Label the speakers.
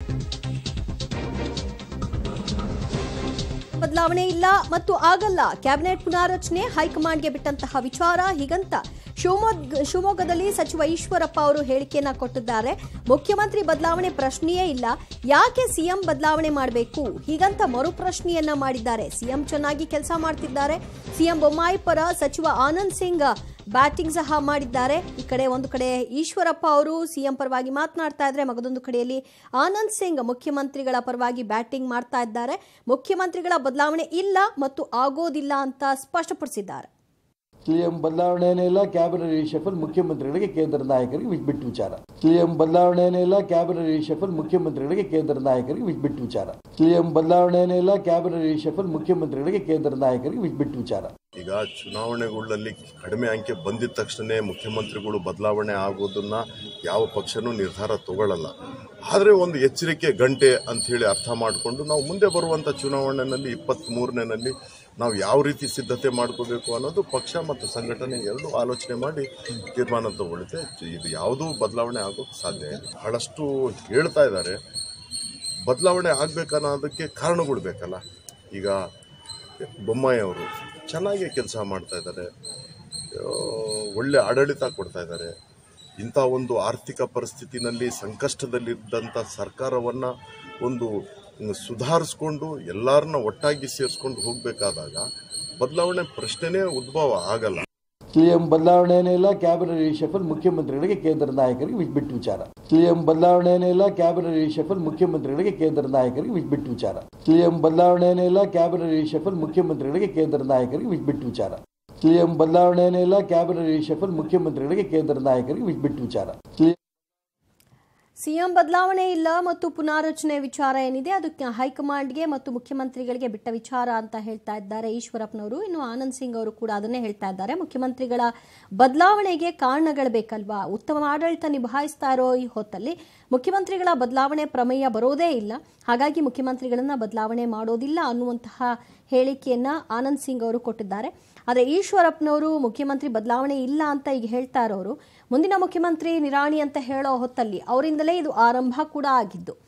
Speaker 1: ಬದಲಾವಣೆ ಇಲ್ಲ ಮತ್ತು ಆಗಲ್ಲ ಕ್ಯಾಬಿನೆಟ್ ಪುನಾರಚನೆ ಹೈಕಮಾಂಡ್ಗೆ ಬಿಟ್ಟಂತಹ ವಿಚಾರ ಹೀಗಂತ ಶಿವಮೊಗ್ಗ ಶಿವಮೊಗ್ಗದಲ್ಲಿ ಸಚಿವ ಈಶ್ವರಪ್ಪ ಅವರು ಹೇಳಿಕೆಯನ್ನ ಕೊಟ್ಟಿದ್ದಾರೆ ಮುಖ್ಯಮಂತ್ರಿ ಬದಲಾವಣೆ ಪ್ರಶ್ನೆಯೇ ಇಲ್ಲ ಯಾಕೆ ಸಿಎಂ ಬದಲಾವಣೆ ಮಾಡಬೇಕು ಹೀಗಂತ ಮರು ಪ್ರಶ್ನೆಯನ್ನ ಮಾಡಿದ್ದಾರೆ ಸಿಎಂ ಚೆನ್ನಾಗಿ ಕೆಲಸ ಮಾಡ್ತಿದ್ದಾರೆ ಸಿಎಂ ಬೊಮ್ಮಾಯಿ ಪರ ಸಚಿವ ಆನಂದ್ ಸಿಂಗ್ ಬ್ಯಾಟಿಂಗ್ ಸಹ ಮಾಡಿದ್ದಾರೆ ಈ ಕಡೆ ಒಂದು ಕಡೆ ಈಶ್ವರಪ್ಪ ಅವರು ಸಿಎಂ ಪರವಾಗಿ ಮಾತನಾಡ್ತಾ ಇದ್ರೆ ಮಗದೊಂದು ಕಡೆಯಲ್ಲಿ ಆನಂದ್ ಸಿಂಗ್ ಮುಖ್ಯಮಂತ್ರಿಗಳ ಪರವಾಗಿ ಬ್ಯಾಟಿಂಗ್ ಮಾಡ್ತಾ ಇದ್ದಾರೆ ಮುಖ್ಯಮಂತ್ರಿಗಳ ಬದಲಾವಣೆ ಇಲ್ಲ ಮತ್ತು ಆಗೋದಿಲ್ಲ ಅಂತ ಸ್ಪಷ್ಟಪಡಿಸಿದ್ದಾರೆ
Speaker 2: ಸಿಎಂ ಬದಲಾವಣೆನೇ ಇಲ್ಲ ಕ್ಯಾಬಿನೆಟ್ ರಿಷಫಲ್ ಮುಖ್ಯಮಂತ್ರಿಗಳಿಗೆ ಕೇಂದ್ರ ನಾಯಕರಿಗೆ ವಿಜ್- ಬಿಟ್ಟು ವಿಚಾರ ಸಿಎಂ ಬದಲಾವಣೆನೇ ಇಲ್ಲ ಕ್ಯಾಬಿನೆಟ್ ರಿಷಫಲ್ ಮುಖ್ಯಮಂತ್ರಿಗಳಿಗೆ ಕೇಂದ್ರ ನಾಯಕರಿಗೆ ವಿಜ್- ಬಿಟ್ಟು ವಿಚಾರ ಸಿಎಂ ಬದಲಾವಣೆನೇ ಇಲ್ಲ ಕ್ಯಾಬಿನೆಟ್ ರಿಷಫಲ್ ಮುಖ್ಯಮಂತ್ರಿಗಳಿಗೆ ಕೇಂದ್ರ ನಾಯಕರಿಗೆ ವಿಜ್- ಬಿಟ್ಟು ವಿಚಾರ
Speaker 3: ಈಗ ಚುನಾವಣೆಗಳಲ್ಲಿ ಕಡಿಮೆ ಅಂಕೆ ಬಂದಿದ ತಕ್ಷಣ ಮುಖ್ಯಮಂತ್ರಿಗಳು ಬದಲಾವಣೆ ಆಗೋದನ್ನ ಯಾವ ಪಕ್ಷನೂ ನಿರ್ಧಾರ ತಗೊಳ್ಳಲ್ಲ ಆದರೆ ಒಂದು ಎಚ್ಚರಿಕೆ ಗಂಟೆ ಅಂತ ಹೇಳಿ ಅರ್ಥ ಮಾಡಿಕೊಂಡು ನಾವು ಮುಂದೆ ಬರುವಂತ ಚುನಾವಣೆಯಲ್ಲಿ ಇಪ್ಪತ್ತ್ ಮೂರನೇನಲ್ಲಿ ನಾವು ಯಾವ ರೀತಿ ಸಿದ್ಧತೆ ಮಾಡ್ಕೋಬೇಕು ಅನ್ನೋದು ಪಕ್ಷ ಮತ್ತು ಸಂಘಟನೆ ಎರಡು ಆಲೋಚನೆ ಮಾಡಿ ತೀರ್ಮಾನ ತಗೊಳುತ್ತೆ ಇದು ಯಾವುದೂ ಬದಲಾವಣೆ ಆಗೋಕ್ಕೆ ಸಾಧ್ಯ ಇಲ್ಲ ಬಹಳಷ್ಟು ಹೇಳ್ತಾ ಇದ್ದಾರೆ ಬದಲಾವಣೆ ಆಗ್ಬೇಕನ್ನೋದಕ್ಕೆ ಕಾರಣಗಳು ಬೇಕಲ್ಲ ಈಗ ಬೊಮ್ಮಾಯಿ ಅವರು ಚೆನ್ನಾಗಿ ಕೆಲಸ ಮಾಡ್ತಾ ಇದ್ದಾರೆ ಆ, ಒಳ್ಳೆ ಆಡಳಿತ ಕೊಡ್ತಾ ಇದ್ದಾರೆ ಇಂಥ ಒಂದು ಆರ್ಥಿಕ ಪರಿಸ್ಥಿತಿನಲ್ಲಿ ಸಂಕಷ್ಟದಲ್ಲಿದ್ದಂಥ ಸರ್ಕಾರವನ್ನ ಒಂದು ಸುಧಾರಿಸ್ಕೊಂಡು ಎಲ್ಲರನ್ನ ಒಟ್ಟಾಗಿ ಸೇರಿಸ್ಕೊಂಡು ಹೋಗಬೇಕಾದಾಗ ಬದಲಾವಣೆ ಪ್ರಶ್ನೆನೇ ಉದ್ಭವ ಆಗಲ್ಲ
Speaker 2: ಸಿಎಂ ಬದಲಾವಣೆನೇ ಇಲ್ಲ ಕ್ಯಾಬಿನೆಟ್ ರಿಷಫಲ್ ಮುಖ್ಯಮಂತ್ರಿಗಳಿಗೆ ಕೇಂದ್ರ ನಾಯಕರಿಗೆ ವಿಜ್- ಬಿಟ್ಟು ವಿಚಾರ ಸಿಎಂ ಬದಲಾವಣೆನೇ ಇಲ್ಲ ಕ್ಯಾಬಿನೆಟ್ ರಿಷಫಲ್ ಮುಖ್ಯಮಂತ್ರಿಗಳಿಗೆ ಕೇಂದ್ರ ನಾಯಕರಿಗೆ ವಿಜ್- ಬಿಟ್ಟು ವಿಚಾರ ಸಿಎಂ ಬದಲಾವಣೆನೇ ಇಲ್ಲ ಕ್ಯಾಬಿನೆಟ್ ರಿಷಫಲ್ ಮುಖ್ಯಮಂತ್ರಿಗಳಿಗೆ ಕೇಂದ್ರ ನಾಯಕರಿಗೆ ವಿಜ್- ಬಿಟ್ಟು ವಿಚಾರ ಸಿಎಂ ಬದಲಾವಣೆನೇ ಇಲ್ಲ ಕ್ಯಾಬಿನೆಟ್ ರಿಷಫಲ್ ಮುಖ್ಯಮಂತ್ರಿಗಳಿಗೆ ಕೇಂದ್ರ ನಾಯಕರಿಗೆ ವಿಜ್- ಬಿಟ್ಟು ವಿಚಾರ ಸಿಎಂ
Speaker 1: ಸಿಎಂ ಬದಲಾವಣೆ ಇಲ್ಲ ಮತ್ತು ಪುನಾರಚನೆ ವಿಚಾರ ಏನಿದೆ ಅದು ಕ- ಹೈಕಮಾಂಡ್ಗೆ ಮತ್ತು ಮುಖ್ಯಮಂತ್ರಿಗಳಿಗೆ ಬಿಟ್ಟ ವಿಚಾರ ಅಂತ ಹೇಳ್ತಾ ಇದ್ದಾರೆ ಈಶ್ವರಪ್ಪನವರು ಇನ್ನು ಆನಂದ್ ಸಿಂಗ್ ಅವರು ಕೂಡ ಅದನ್ನೇ ಹೇಳ್ತಾ ಇದ್ದಾರೆ ಮುಖ್ಯಮಂತ್ರಿಗಳ ಬದಲಾವಣೆಗೆ ಕಾರಣಗಳು ಬೇಕಲ್ವಾ ಉತ್ತಮ ಆಡಳಿತ ನಿಭಾಯಿಸ್ತಾ ಇರೋ ಈ ಹೊತ್ತಲ್ಲಿ ಮುಖ್ಯಮಂತ್ರಿಗಳ ಬದಲಾವಣೆ ಪ್ರಮೇಯ ಬರೋದೇ ಇಲ್ಲ ಹಾಗಾಗಿ ಮುಖ್ಯಮಂತ್ರಿಗಳನ್ನ ಬದಲಾವಣೆ ಮಾಡೋದಿಲ್ಲ ಅನ್ನುವಂತಹ ಹೇಳಿಕೆಯನ್ನ ಆನಂದ್ ಸಿಂಗ್ ಅವರು ಕೊಟ್ಟಿದ್ದಾರೆ ಆದರೆ ಈಶ್ವರಪ್ಪನವರು ಮುಖ್ಯಮಂತ್ರಿ ಬದಲಾವಣೆ ಇಲ್ಲ ಅಂತ ಈಗ ಹೇಳ್ತಾ ಇರೋರು ಮುಂದಿನ ಮುಖ್ಯಮಂತ್ರಿ ನಿರಾಣಿ ಅಂತ ಹೇಳೋ ಹೊತ್ತಲ್ಲಿ ಅವರಿಂದಲೇ ಇದು ಆರಂಭ ಕೂಡ ಆಗಿದ್ದು